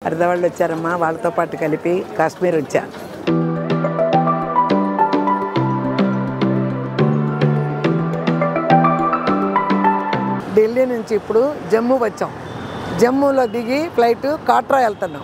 హరిదవాళ్ళు వచ్చారమ్మా వాళ్ళతో పాటు కలిపి కాశ్మీర్ వచ్చా ఢిల్లీ నుంచి ఇప్పుడు జమ్మూ వచ్చాం జమ్మూలో దిగి ఫ్లైట్ కాట్రా వెళ్తున్నాం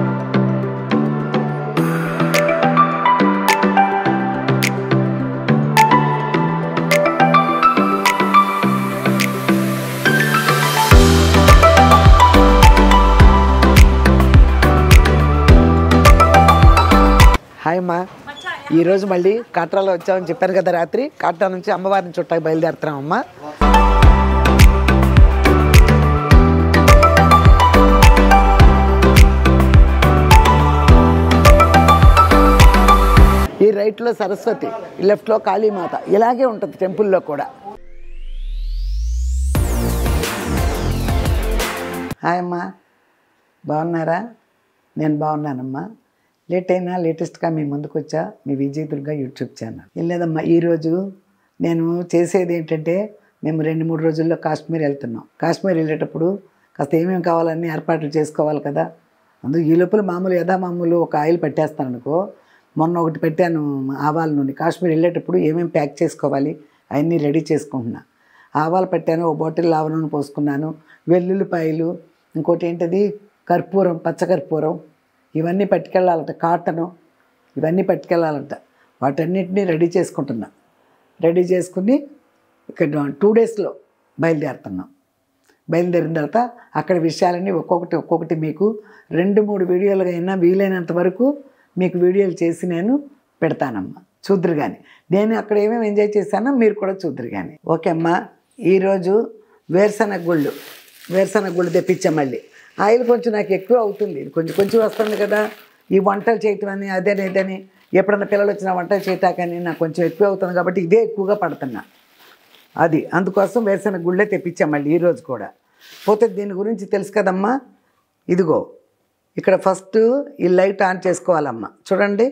హాయ్ అమ్మా ఈరోజు మళ్ళీ కాట్రాలో వచ్చామని చెప్పాను కదా రాత్రి కాట్రా నుంచి అమ్మవారిని చుట్టాకి బయలుదేరుతున్నాం అమ్మా ఈ రైట్లో సరస్వతి ఈ లెఫ్ట్లో కాళీమాత ఇలాగే ఉంటుంది టెంపుల్లో కూడా హాయ్ అమ్మా బాగున్నారా నేను బాగున్నానమ్మా లేట్ అయినా లేటెస్ట్గా మీ ముందుకు వచ్చా మీ విజయ్ దుర్గా యూట్యూబ్ ఛానల్ ఏం లేదమ్మా ఈరోజు నేను చేసేది ఏంటంటే మేము రెండు మూడు రోజుల్లో కాశ్మీర్ వెళ్తున్నాం కాశ్మీర్ వెళ్ళేటప్పుడు కాస్త ఏమేమి కావాలన్నీ ఏర్పాట్లు చేసుకోవాలి కదా అందుకు ఈ లోపల మామూలు యథా మామూలు ఒక ఆయిల్ పెట్టేస్తాను అనుకో మొన్న ఒకటి పెట్టాను ఆవాల నూనె కాశ్మీర్ వెళ్ళేటప్పుడు ఏమేమి ప్యాక్ చేసుకోవాలి అవన్నీ రెడీ చేసుకుంటున్నా ఆవాలు పెట్టాను ఒక బాటిల్ ఆవ నూనె పోసుకున్నాను వెల్లుల్లిపాయలు ఇంకోటి ఏంటది కర్పూరం పచ్చకర్పూరం ఇవన్నీ పట్టుకెళ్ళాలంట కాటను ఇవన్నీ పట్టుకెళ్ళాలంట వాటన్నిటిని రెడీ చేసుకుంటున్నా రెడీ చేసుకుని ఇక్కడ టూ డేస్లో బయలుదేరుతున్నాం బయలుదేరిన తర్వాత అక్కడ విషయాలన్నీ ఒక్కొక్కటి ఒక్కొక్కటి మీకు రెండు మూడు వీడియోలుగా అయినా వీలైనంత వరకు మీకు వీడియోలు చేసి నేను పెడతానమ్మా చూద్దరు కానీ నేను అక్కడ ఏమేమి ఎంజాయ్ చేశానో మీరు కూడా చూద్దరు కానీ ఓకే అమ్మా ఈరోజు వేరుశనగ గుళ్ళు వేరుశనగ గుళ్ళు తెప్పించాం మళ్ళీ ఆయిల్ కొంచెం నాకు ఎక్కువ అవుతుంది ఇది కొంచెం కొంచెం వస్తుంది కదా ఈ వంటలు చేయటం అని అదని ఇదని ఎప్పుడన్నా పిల్లలు వచ్చిన వంటలు చేయటాకని నాకు కొంచెం ఎక్కువ అవుతుంది కాబట్టి ఇదే ఎక్కువగా పడుతున్నా అది అందుకోసం వేరుశనగ గుళ్ళే తెప్పించాం మళ్ళీ ఈరోజు కూడా పోతే దీని గురించి తెలుసు కదమ్మా ఇదిగో ఇక్కడ ఫస్ట్ ఈ లైట్ ఆన్ చేసుకోవాలమ్మా చూడండి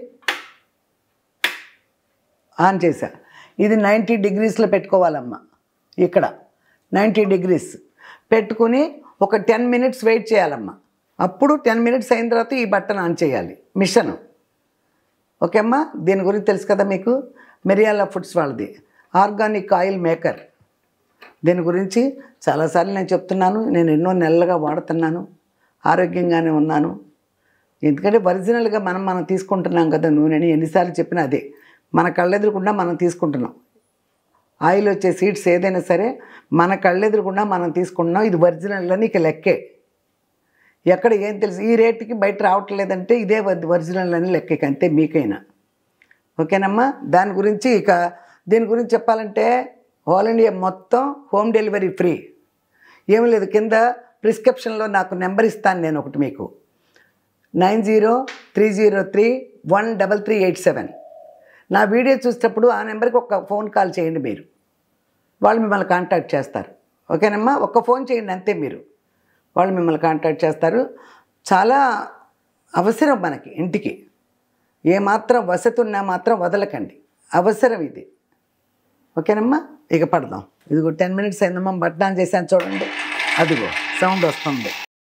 ఆన్ చేసా ఇది నైంటీ డిగ్రీస్లో పెట్టుకోవాలమ్మా ఇక్కడ నైంటీ డిగ్రీస్ పెట్టుకుని ఒక టెన్ మినిట్స్ వెయిట్ చేయాలమ్మా అప్పుడు టెన్ మినిట్స్ అయిన తర్వాత ఈ బట్టన్ ఆన్ చేయాలి మిషన్ ఓకే అమ్మా దీని గురించి తెలుసు కదా మీకు మిరియాల ఫుడ్స్ వాళ్ళది ఆర్గానిక్ ఆయిల్ మేకర్ దీని గురించి చాలాసార్లు నేను చెప్తున్నాను నేను ఎన్నో నెలలుగా వాడుతున్నాను ఆరోగ్యంగానే ఉన్నాను ఎందుకంటే ఒరిజినల్గా మనం మనం తీసుకుంటున్నాం కదా నూనెని ఎన్నిసార్లు చెప్పినా అదే మన కళ్ళెదురకుండా మనం తీసుకుంటున్నాం ఆయిల్ వచ్చే సీడ్స్ ఏదైనా సరే మన కళ్ళెదురకుండా మనం తీసుకుంటున్నాం ఇది ఒరిజినల్ అని ఇక లెక్కే ఎక్కడ ఏం తెలుసు ఈ రేటుకి బయట రావట్లేదంటే ఇదే ఒరిజినల్ అని లెక్క అంతే మీకైనా ఓకేనమ్మా దాని గురించి ఇక దీని గురించి చెప్పాలంటే ఆల్ ఇండియా మొత్తం హోమ్ డెలివరీ ఫ్రీ ఏం లేదు కింద ప్రిస్క్రిప్షన్లో నాకు నెంబర్ ఇస్తాను నేను ఒకటి మీకు nine zero three zero three one double three eight seven నా వీడియో చూసేటప్పుడు ఆ నెంబర్కి ఒక ఫోన్ కాల్ చేయండి మీరు వాళ్ళు మిమ్మల్ని కాంటాక్ట్ చేస్తారు ఓకేనమ్మా ఒక్క ఫోన్ చేయండి అంతే మీరు వాళ్ళు మిమ్మల్ని కాంటాక్ట్ చేస్తారు చాలా అవసరం మనకి ఇంటికి ఏమాత్రం వసతి ఉన్నా మాత్రం వదలకండి అవసరం ఇది ఓకేనమ్మా ఇక పడదాం ఇదిగో టెన్ మినిట్స్ అయిందమ్మా బట్టన్ ఆన్ చేశాను చూడండి అదిగో సౌండ్ వస్తుంది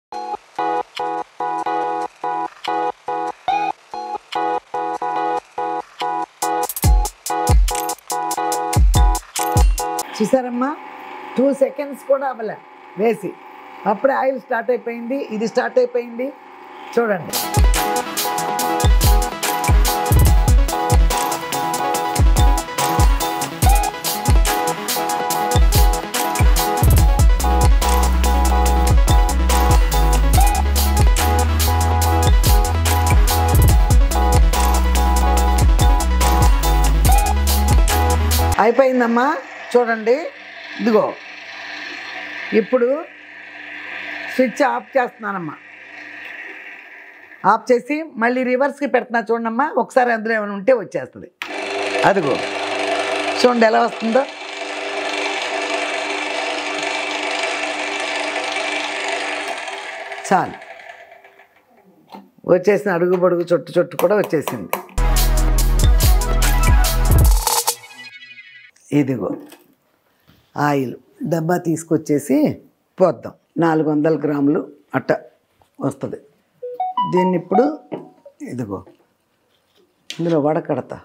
చూసారమ్మా టూ సెకండ్స్ కూడా అవ్వలే వేసి అప్పుడే ఆయిల్ స్టార్ట్ అయిపోయింది ఇది స్టార్ట్ అయిపోయింది చూడండి అయిపోయిందమ్మా చూడండి ఇదిగో ఇప్పుడు స్విచ్ ఆఫ్ చేస్తున్నానమ్మా ఆఫ్ చేసి మళ్ళీ రివర్స్కి పెడుతున్నా చూడమ్మా ఒకసారి అందులో ఏమైనా ఉంటే వచ్చేస్తుంది అదిగో చూడండి ఎలా వస్తుందో చాలు వచ్చేసిన అడుగు పొడుగు చుట్టు చుట్టు కూడా వచ్చేసింది ఇదిగో ఆయిల్ డబ్బా తీసుకొచ్చేసి పోద్దాం నాలుగు వందల గ్రాములు అట్ట వస్తుంది దీన్ని ఇప్పుడు ఇదిగో ఇందులో వడకడతా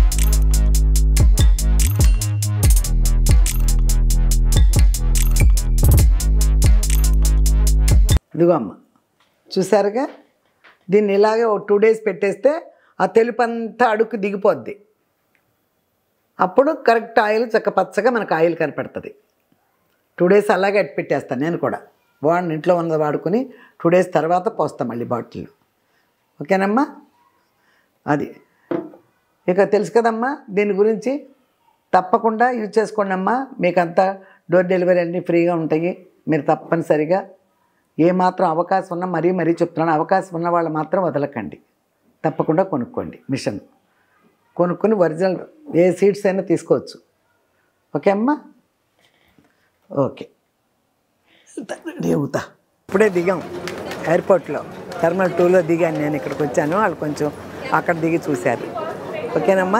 ఇదిగో అమ్మ చూసారుగా దీన్ని ఇలాగే ఒక టూ డేస్ పెట్టేస్తే ఆ తెలుపు అంతా అడుగు దిగిపోద్ది అప్పుడు కరెక్ట్ ఆయిల్ చక్క పచ్చగా మనకు ఆయిల్ కనపడుతుంది టూ డేస్ అలాగే అట్టు పెట్టేస్తాను నేను కూడా వాడిని ఇంట్లో ఉన్నది వాడుకొని టూ డేస్ తర్వాత పోస్తాం మళ్ళీ బాటిల్ ఓకేనమ్మా అది ఇక తెలుసు కదమ్మా దీని గురించి తప్పకుండా యూజ్ చేసుకోండి అమ్మా మీకంతా డోర్ డెలివరీ అన్నీ ఫ్రీగా ఉంటాయి మీరు తప్పనిసరిగా ఏ మాత్రం అవకాశం ఉన్నా మరీ మరీ చెప్తున్నాను అవకాశం ఉన్న వాళ్ళు మాత్రం వదలకండి తప్పకుండా కొనుక్కోండి మిషన్ కొనుక్కొని ఒరిజినల్ ఏ సీడ్స్ అయినా తీసుకోవచ్చు ఓకే అమ్మా ఓకే వెళ్తా, రెడీ అవుతా ఇప్పుడే దిగాం ఎయిర్పోర్ట్లో టర్మినల్ టూలో దిగాను నేను ఇక్కడికి వచ్చాను వాళ్ళు కొంచెం అక్కడ దిగి చూశారు ఓకేనమ్మా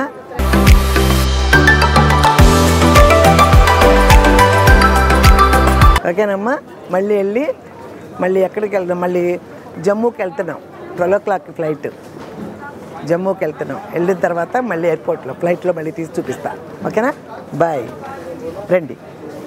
ఓకేనమ్మా మళ్ళీ వెళ్ళి మళ్ళీ ఎక్కడికి వెళ్దాం మళ్ళీ జమ్మూకి వెళ్తున్నాం ట్వెల్వ్ ఓ క్లాక్ ఫ్లైట్ జమ్మూకి వెళ్తున్నాం వెళ్ళిన తర్వాత మళ్ళీ ఎయిర్పోర్ట్లో ఫ్లైట్లో మళ్ళీ తీసి చూపిస్తా ఓకేనా బాయ్ రండి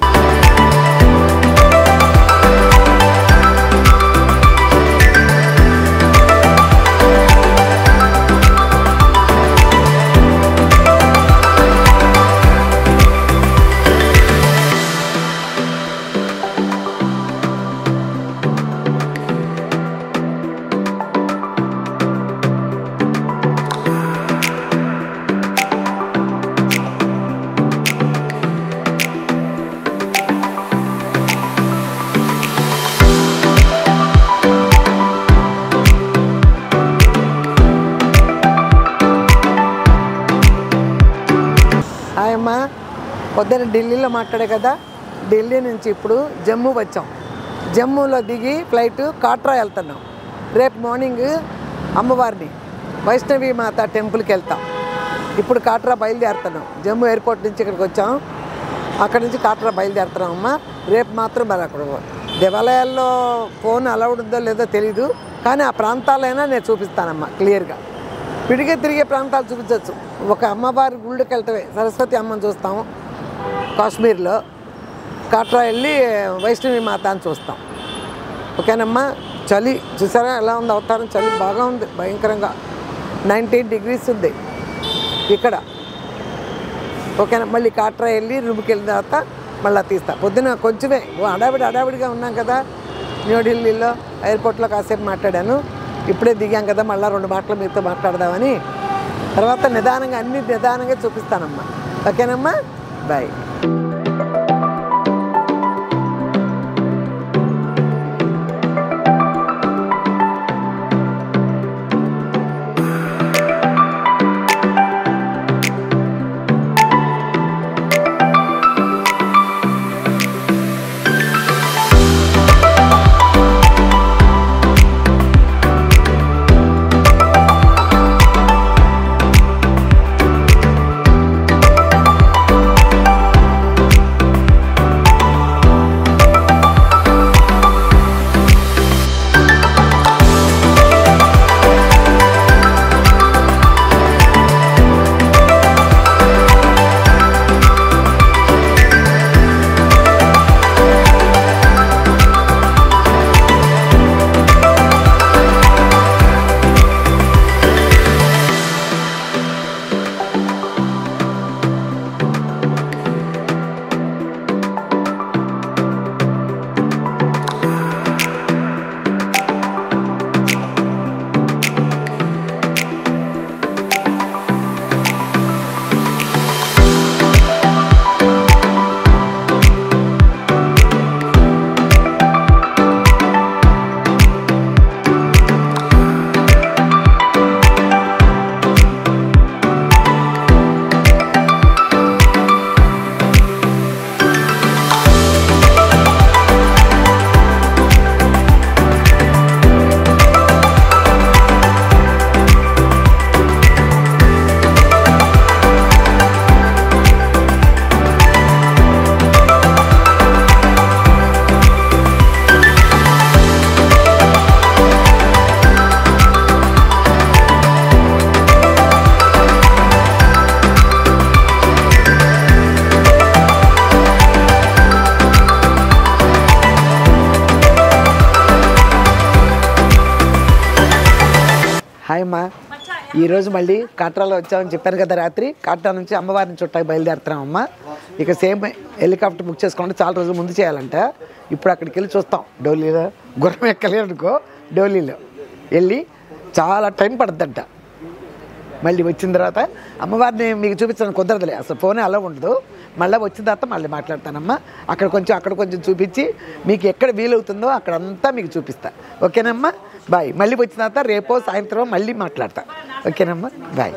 హాయ్ అమ్మా పొద్దున్న ఢిల్లీలో మాట్లాడే కదా ఢిల్లీ నుంచి ఇప్పుడు జమ్మూ వచ్చాం జమ్మూలో దిగి ఫ్లైట్ కాట్రా వెళ్తున్నాం రేపు మార్నింగ్ అమ్మవారిని వైష్ణవి మాత టెంపుల్కి వెళ్తాం ఇప్పుడు కాట్రా బయలుదేరుతున్నాం జమ్మూ ఎయిర్పోర్ట్ నుంచి ఇక్కడికి వచ్చాం అక్కడ నుంచి కాట్రా బయలుదేరుతున్నాం అమ్మ రేపు మాత్రం మరి అక్కడ దేవాలయాల్లో ఫోన్ అలౌడ్ ఉందో లేదో తెలీదు కానీ ఆ ప్రాంతాలైనా నేను చూపిస్తానమ్మా క్లియర్గా విడిగా తిరిగే ప్రాంతాలు చూపించవచ్చు ఒక అమ్మవారి గుళ్ళకి వెళ్తే సరస్వతి అమ్మని చూస్తాం కాశ్మీర్లో కాట్రా వెళ్ళి వైష్ణవి మాత అని చూస్తాం ఓకేనమ్మా చలి చూసారా ఎలా ఉంది అవతారం చలి బాగా ఉంది భయంకరంగా నైన్టీన్ డిగ్రీస్ ఉంది ఇక్కడ ఓకేనా మళ్ళీ కాట్రా వెళ్ళి రూమ్కి వెళ్ళిన తర్వాత మళ్ళీ తీస్తా పొద్దున కొంచెమే ఓ హడావిడి హడావిడిగా ఉన్నాం కదా న్యూఢిల్లీలో ఎయిర్పోర్ట్లో కాసేపు మాట్లాడాను ఇప్పుడే దిగాం కదా మళ్ళీ రెండు మాటలు మీతో మాట్లాడదామని తర్వాత నిదానంగా అన్ని నిదానంగా చూపిస్తానమ్మా ఓకేనమ్మా బాయ్ హాయ్ అమ్మా ఈరోజు మళ్ళీ కాట్రాలో వచ్చామని చెప్పాను కదా రాత్రి కాట్రా నుంచి అమ్మవారిని చుట్టాకి బయలుదేరుతున్నాం అమ్మ ఇక సేమ్ హెలికాప్టర్ బుక్ చేసుకోవాలంటే చాలా రోజులు ముందు చేయాలంట ఇప్పుడు అక్కడికి వెళ్ళి చూస్తాం డోలీలో గుర్రం ఎక్కలేదు అనుకో డోలీలో వెళ్ళి చాలా టైం పడుతుందంట మళ్ళీ వచ్చిన తర్వాత అమ్మవారిని మీకు చూపించడం కుదరదులే అసలు ఫోనే అలా ఉండదు మళ్ళీ వచ్చిన తర్వాత మళ్ళీ మాట్లాడతానమ్మా అక్కడ కొంచెం అక్కడ కొంచెం చూపించి మీకు ఎక్కడ వీలవుతుందో అక్కడంతా మీకు చూపిస్తా ఓకేనమ్మా బాయ్ మళ్ళీ వచ్చిన తర్వాత రేపో సాయంత్రం మళ్ళీ మాట్లాడతా ఓకేనమ్మా బాయ్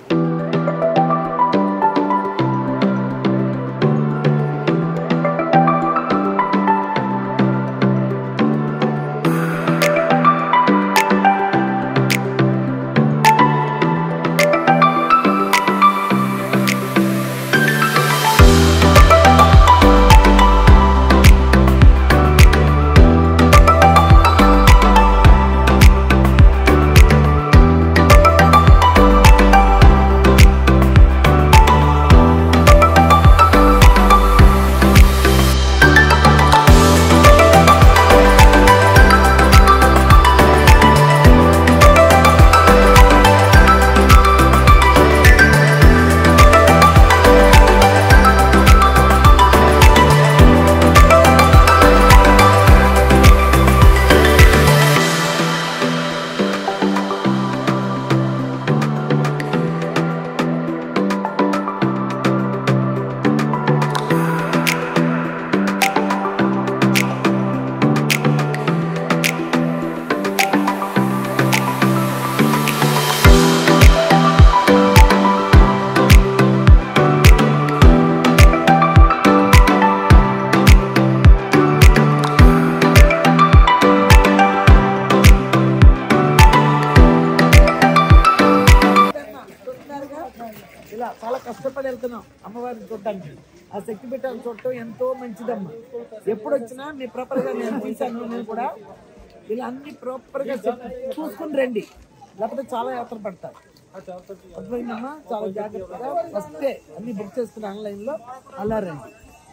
ఇలా చాలా కష్టపడి వెళ్తున్నాం అమ్మవారిని చూడటానికి ఆ శక్తి పీఠాలు చూడటం ఎంతో మంచిదమ్మా ఎప్పుడు వచ్చినా మీ ప్రాపర్ గా నేను తీశాను నేను కూడా ఇలా అన్ని ప్రాపర్ గా చెప్- చూసుకుని రండి లేకపోతే చాలా యాత్ర పడతారు అర్థమైందమ్మా చాలా జాగ్రత్తగా వస్తే అన్ని బుక్ చేసుకుని ఆన్లైన్ లో అలా రండి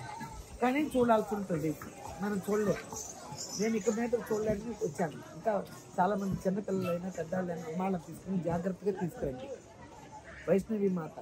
కానీ చూడాల్సి ఉంటుంది మనం చూడలేము నేను ఇక్కడ మీద చూడలేని వచ్చాను ఇంకా చాలా మంది చిన్నపిల్లలైనా పెద్దవాళ్ళైనా అమ్మాళ్ళని తీసుకుని జాగ్రత్తగా తీసుకురండి వైష్ణవి మాత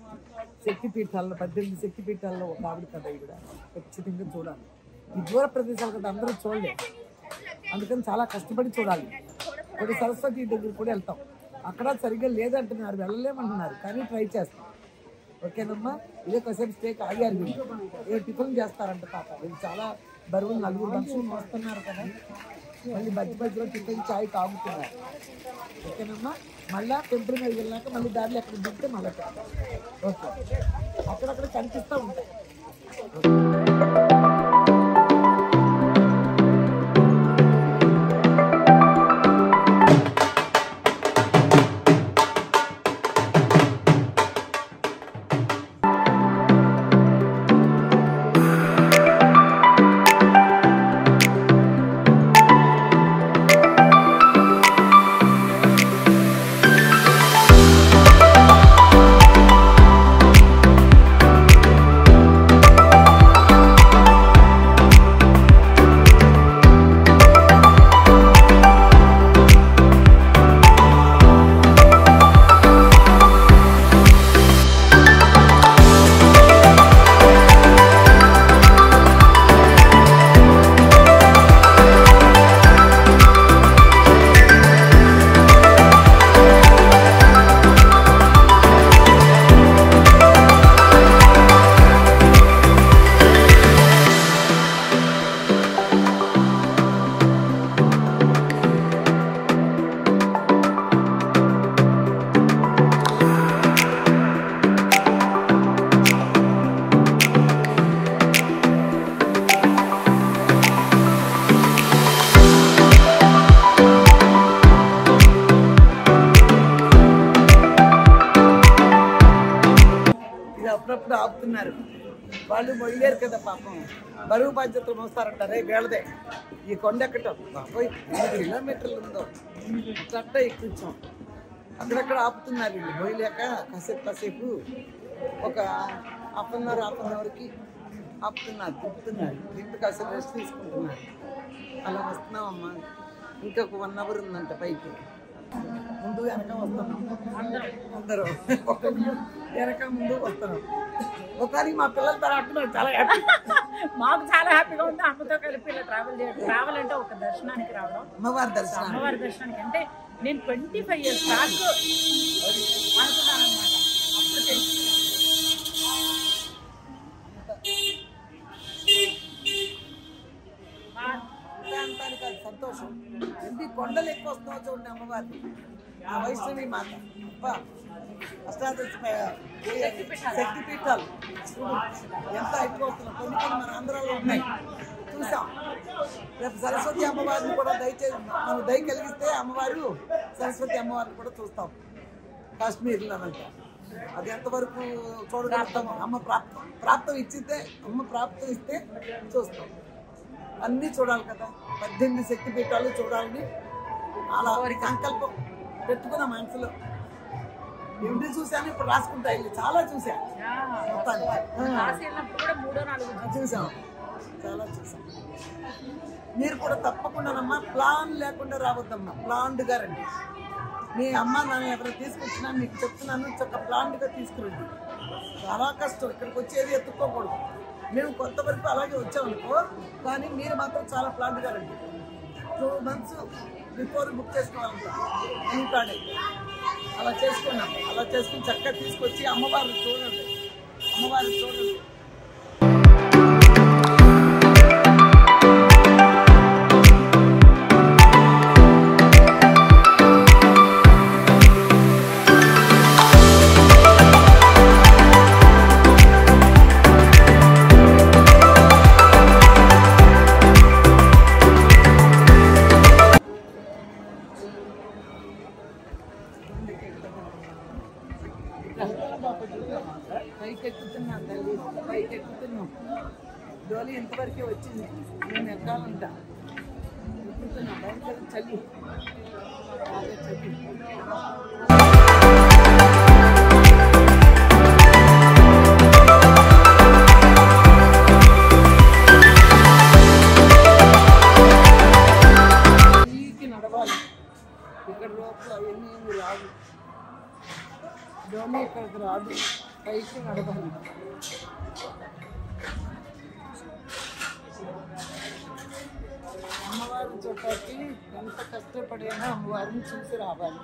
శక్తి పీఠాల్లో పద్దెనిమిది శక్తి పీఠాల్లో ఒక ఆవిడ కథ ఈవిడ ఖచ్చితంగా చూడాలి ఈ దూర ప్రదేశాలు కదా అందరూ చూడలేరు అందుకని చాలా కష్టపడి చూడాలి కొన్ని సరస్వతి దగ్గర కూడా వెళ్తాం అక్కడ సరిగ్గా లేదంటున్నారు వెళ్ళలేమంటున్నారు కానీ ట్రై చేస్తాం ఓకేనమ్మా ఇదే కాసేపు స్టేక్ ఆగారు వీళ్ళు ఏ టిఫిన్ చేస్తారంట పాప వీళ్ళు చాలా బరువు నలుగురు మనుషులు వస్తున్నారు కదా మళ్ళీ మధ్య మధ్యలో టిఫిన్ చాయ్ తాగుతున్నారు ఓకేనమ్మా మళ్ళా టెంపుల్ మీద వెళ్ళాక మళ్ళీ దారిలో ఎక్కడ దిగితే మళ్ళీ పెడతాం. ఓకే అక్కడక్కడ కనిపిస్తూ ఉంటాయి ఇది అప్పుడప్పుడు ఆపుతున్నారు వాళ్ళు మొయ్యలేరు కదా పాపం బరువు బాధ్యతలు మోస్తారంటారే వేళదే ఈ కొండ ఎక్కటం బాబోయ్ ఎనిమిది కిలోమీటర్లు ఉందో కట్ట ఎక్కించాం అక్కడక్కడ ఆపుతున్నారు వీళ్ళు మొయ్యలేక కాసేపు కాసేపు ఒక half an hour half an అవర్కి ఆపుతున్నారు తిప్పుతున్నారు తిప్పి కాసేపు రెస్ట్ తీసుకుంటున్నారు అలా వస్తున్నామమ్మా ఇంకొక వన్ అవర్ ఉందంట పైకి ముందు వెనక వస్తున్నాం అందరూ వెనక ముందు వస్తున్నాం ఒకసారి మా పిల్లల తర్వాత నాకు చాలా హ్యాపీ మాకు చాలా హ్యాపీగా ఉంది అమ్మతో కలిపి ఇలా ట్రావెల్ చేయడం ట్రావెల్ అంటే ఒక దర్శనానికి రావడం అమ్మవారి దర్శనం అమ్మవారి దర్శనానికి అంటే నేను ట్వంటీ ఫైవ్ ఇయర్స్ బ్యాక్ అనుకున్నాను అనమాట అప్పుడు తెలిసింది. మా- ప్రాంతానికి అది సంతోషం ఎన్ని కొండలు ఎక్కువ వస్తున్నావు చూడండి అమ్మవారిని ఆ వైష్ణవి మాత అబ్బా అష్టాదశ శక్తి పీఠాలు చూడు ఎంత అయిపోతున్నాం కొన్ని కొన్ని మన ఆంధ్రాలో ఉన్నాయి చూసాం రేపు సరస్వతి అమ్మవారిని కూడా దయచేసి మనం దయ కలిగిస్తే అమ్మవారు సరస్వతి అమ్మవారిని కూడా చూస్తాం కాశ్మీర్లో అంట అది ఎంతవరకు చూడగలుగుతాం అమ్మ ప్రాప్తం ప్రాప్తం ఇచ్చితే అమ్మ ప్రాప్తం ఇస్తే చూస్తాం అన్నీ చూడాలి కదా పద్దెనిమిది శక్తి పీఠాలు చూడాలని అలా సంకల్పం పెట్టుకున్న మనసులో ఎన్ని చూశాను ఇప్పుడు రాసుకుంటా వెళ్ళి చాలా చూశాను ఆ, మొత్తానికి కాశీ వెళ్ళినప్పుడు కూడా మూడో నాలుగు ఆ, చూసాం చాలా చూసాం మీరు కూడా తప్పకుండానమ్మా ప్లాన్ లేకుండా రావద్దమ్మా ప్లాన్డ్గా రండి మీ అమ్మ నాన్న ఎవరు తీసుకొచ్చినా మీకు చెప్తున్నాను చక్క ప్లాన్డ్గా తీసుకురండి చాలా కష్టం ఇక్కడికి వచ్చేది ఎత్తుక్కోకూడదు మేము కొంతవరకు అలాగే వచ్చామనుకో కానీ మీరు మాత్రం చాలా ప్లాన్డ్గా రండి టూ మంత్స్ బిఫోర్ బుక్ చేసుకోవాలంట ఇంకాడే అలా చేసుకున్నాం అలా చేసుకుని చక్కగా తీసుకొచ్చి అమ్మవారిని చూడండి అమ్మవారిని చూడండి పైకెక్కుతున్నాం తల్లి పైకెక్కుతున్నాం డోలి ఇంతవరకే వచ్చింది నేను ఎక్కాలంట ఎక్కుతున్నాం భయంకర చలి బాగా చలి పైకి నడవాలి ఇక్కడ లోపల అవన్నీ ఏమి రావు డోలి ఇక్కడికి రాదు పైకి నడవాలి అమ్మవారిని చూడటానికి ఎంత కష్టపడైనా అమ్మవారిని చూసి రావాలి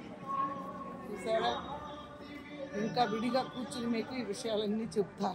చూసారా ఇంకా విడిగా కూర్చుని మీకు ఈ విషయాలన్నీ చెప్తా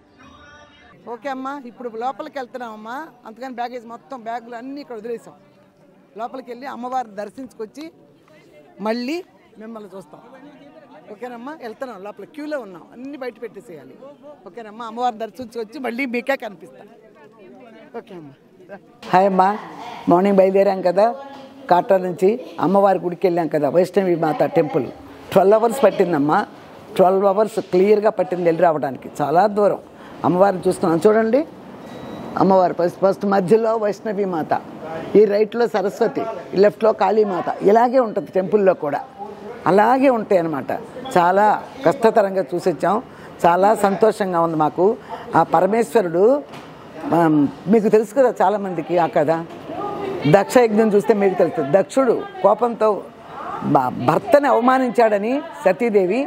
ఓకే అమ్మా ఇప్పుడు లోపలికి వెళ్తున్నామమ్మా అందుకని బ్యాగేజ్ మొత్తం బ్యాగులు అన్నీ ఇక్కడ వదిలేసాం లోపలికి వెళ్ళి అమ్మవారిని దర్శించుకొచ్చి మళ్ళీ మిమ్మల్ని చూస్తాం ఓకేనమ్మా వెళ్తున్నాం లోపల క్యూలో ఉన్నాం అన్ని బయట పెట్టేసేయాలి ఓకేనమ్మా అమ్మవారిని దర్శించుకొచ్చి మళ్ళీ మీకే కనిపిస్తా ఓకే అమ్మా హాయ్ అమ్మా మార్నింగ్ బయలుదేరాం కదా కాటా నుంచి అమ్మవారి గుడికి వెళ్ళాం కదా Vaishnavi Mata temple twelve hours పట్టిందమ్మా ట్వెల్వ్ అవర్స్ క్లియర్గా పట్టింది వెళ్ళి రావడానికి చాలా దూరం అమ్మవారిని చూస్తున్నాం చూడండి అమ్మవారు ఫస్ట్ ఫస్ట్ మధ్యలో వైష్ణవి మాత ఈ రైట్లో సరస్వతి ఈ లెఫ్ట్లో కాళీమాత ఇలాగే ఉంటుంది టెంపుల్లో కూడా అలాగే ఉంటాయి అన్నమాట చాలా కష్టతరంగా చూసొచ్చాం చాలా సంతోషంగా ఉంది మాకు ఆ పరమేశ్వరుడు మనం మీకు తెలుసు కదా చాలామందికి ఆ కథ దక్ష యజ్ఞం చూస్తే మీకు తెలుస్తుంది దక్షుడు కోపంతో భ- భర్తని అవమానించాడని సతీదేవి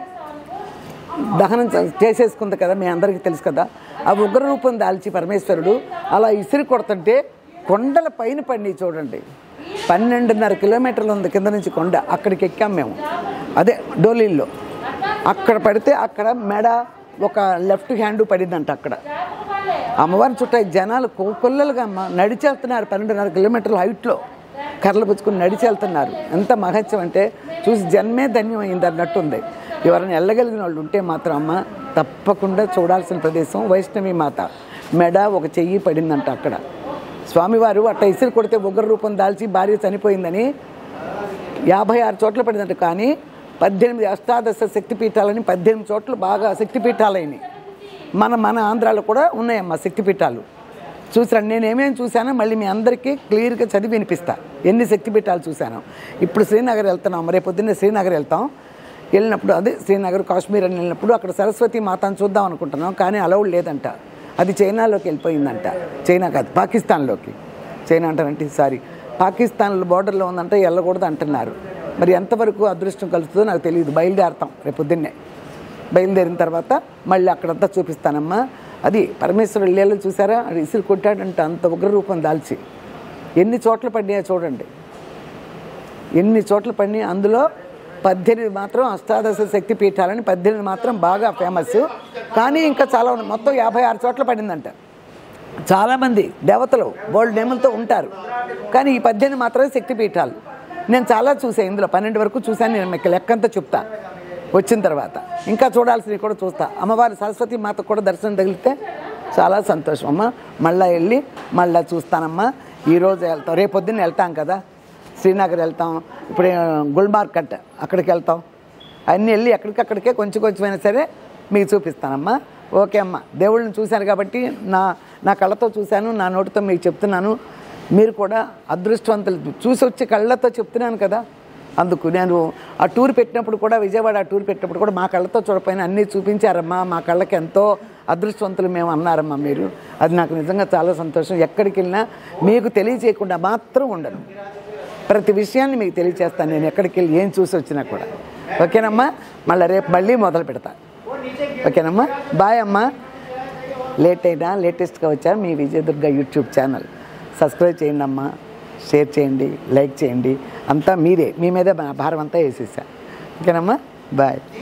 దహనం చే- చేసేసుకుంది కదా మీ అందరికీ తెలుసు కదా ఆ ఉగ్ర రూపం దాల్చి పరమేశ్వరుడు అలా ఇసిరి కొడుతుంటే కొండల పైన పడి చూడండి పన్నెండున్నర కిలోమీటర్లు ఉంది కింద నుంచి కొండ అక్కడికి ఎక్కాం మేము అదే డోలీల్లో అక్కడ పడితే అక్కడ మెడ ఒక లెఫ్ట్ హ్యాండ్ పడిందంట అక్కడ అమ్మవారి చుట్టూ ఈ జనాలు కొల్లలుగా అమ్మ నడిచి వెళ్తున్నారు పన్నెండున్నర కిలోమీటర్ల హైట్లో కర్రలు పుచ్చుకుని నడిచి వెళ్తున్నారు ఎంత మహత్యం అంటే చూసి జన్మే ధన్యమైంది అన్నట్టు ఉంది ఎవరైనా వెళ్ళగలిగిన వాళ్ళు ఉంటే మాత్రం అమ్మ తప్పకుండా చూడాల్సిన ప్రదేశం వైష్ణవి మాత మెడ ఒక చెయ్యి పడిందంట అక్కడ స్వామివారు అట్ట ఇసిరి కొడితే ఉగ్ర రూపం దాల్చి భార్య చనిపోయిందని యాభై ఆరు చోట్ల పడిందంట కానీ పద్దెనిమిది అష్టాదశ శక్తిపీఠాలని పద్దెనిమిది చోట్ల బాగా శక్తిపీఠాలైనవి మన మన ఆంధ్రాలో కూడా ఉన్నాయమ్మా శక్తిపీఠాలు చూసాను నేను ఏమేమి చూశానో మళ్ళీ మీ అందరికీ క్లియర్గా చదివి వినిపిస్తా ఎన్ని శక్తిపీఠాలు చూశాను ఇప్పుడు శ్రీనగర్ వెళ్తున్నాం రేపు పొద్దున్నే శ్రీనగర్ వెళ్తాం వెళ్ళినప్పుడు అదే శ్రీనగర్ కాశ్మీర్ అని వెళ్ళినప్పుడు అక్కడ సరస్వతి మాతను చూద్దాం అనుకుంటున్నాం కానీ అలౌడ్ లేదంట అది చైనాలోకి వెళ్ళిపోయిందంట చైనా కాదు పాకిస్తాన్లోకి చైనా అంటారంటే సారీ పాకిస్తాన్ బోర్డర్లో ఉందంటే వెళ్ళకూడదు అంటున్నారు మరి ఎంతవరకు అదృష్టం కలుస్తుందో నాకు తెలియదు బయలుదేరతాం రేపు పొద్దున్నే బయలుదేరిన తర్వాత మళ్ళీ అక్కడంతా చూపిస్తానమ్మా అది పరమేశ్వరుడు లీలలు చూసారా అది ఇసురు కొట్టాడంట అంత ఉగ్ర రూపం దాల్చి ఎన్ని చోట్ల పడినాయో చూడండి ఎన్ని చోట్ల పడి అందులో పద్దెనిమిది మాత్రం అష్టాదశ శక్తి పీఠాలని పద్దెనిమిది మాత్రం బాగా ఫేమస్ కానీ ఇంకా చాలా ఉన్నాయి మొత్తం యాభై ఆరు చోట్ల పడిందంట చాలామంది దేవతలు బోల్డ్ నేములతో ఉంటారు కానీ ఈ పద్దెనిమిది మాత్రమే శక్తి పీఠాలు నేను చాలా చూసాను ఇందులో పన్నెండు వరకు చూశాను నేను మీకు లెక్కంతా చెప్తా వచ్చిన తర్వాత ఇంకా చూడాల్సినవి కూడా చూస్తా అమ్మవారి సరస్వతి మాత కూడా దర్శనం తగిలితే చాలా సంతోషం అమ్మ మళ్ళీ వెళ్ళి మళ్ళీ చూస్తానమ్మా ఈరోజు వెళ్తాం రేపు పొద్దున్న వెళ్తాం కదా శ్రీనగర్ వెళ్తాం ఇప్పుడు గుల్మార్గ్ కట్ అక్కడికి వెళ్తాం అన్నీ వెళ్ళి ఎక్కడికక్కడికే కొంచెం కొంచెమైనా సరే మీకు చూపిస్తానమ్మా ఓకే అమ్మా దేవుళ్ళని చూశాను కాబట్టి నా నా కళ్ళతో చూశాను నా నోటితో మీకు చెప్తున్నాను మీరు కూడా అదృష్టవంతులు చూసి వచ్చి కళ్ళతో చెప్తున్నాను కదా అందుకు నేను ఆ టూర్ పెట్టినప్పుడు కూడా విజయవాడ ఆ టూర్ పెట్టినప్పుడు కూడా మా కళ్ళతో చూడపోయినా అన్నీ చూపించారమ్మా మా కళ్ళకి ఎంతో అదృష్టవంతులు మేము అన్నారమ్మా మీరు అది నాకు నిజంగా చాలా సంతోషం ఎక్కడికి వెళ్ళినా మీకు తెలియచేయకుండా మాత్రం ఉండను ప్రతి విషయాన్ని మీకు తెలియచేస్తాను నేను ఎక్కడికి వెళ్ళి ఏం చూసి వచ్చినా కూడా ఓకేనమ్మా మళ్ళీ రేపు మళ్ళీ మొదలు పెడతా ఓకేనమ్మా బాయ్ అమ్మా లేట్ అయినా లేటెస్ట్గా వచ్చా మీ విజయదుర్గ యూట్యూబ్ ఛానల్ సబ్స్క్రైబ్ చేయండి అమ్మా షేర్ చేయండి లైక్ చేయండి అంతా మీరే మీ మీదే భారం అంతా వేసేసా ఓకేనమ్మా బాయ్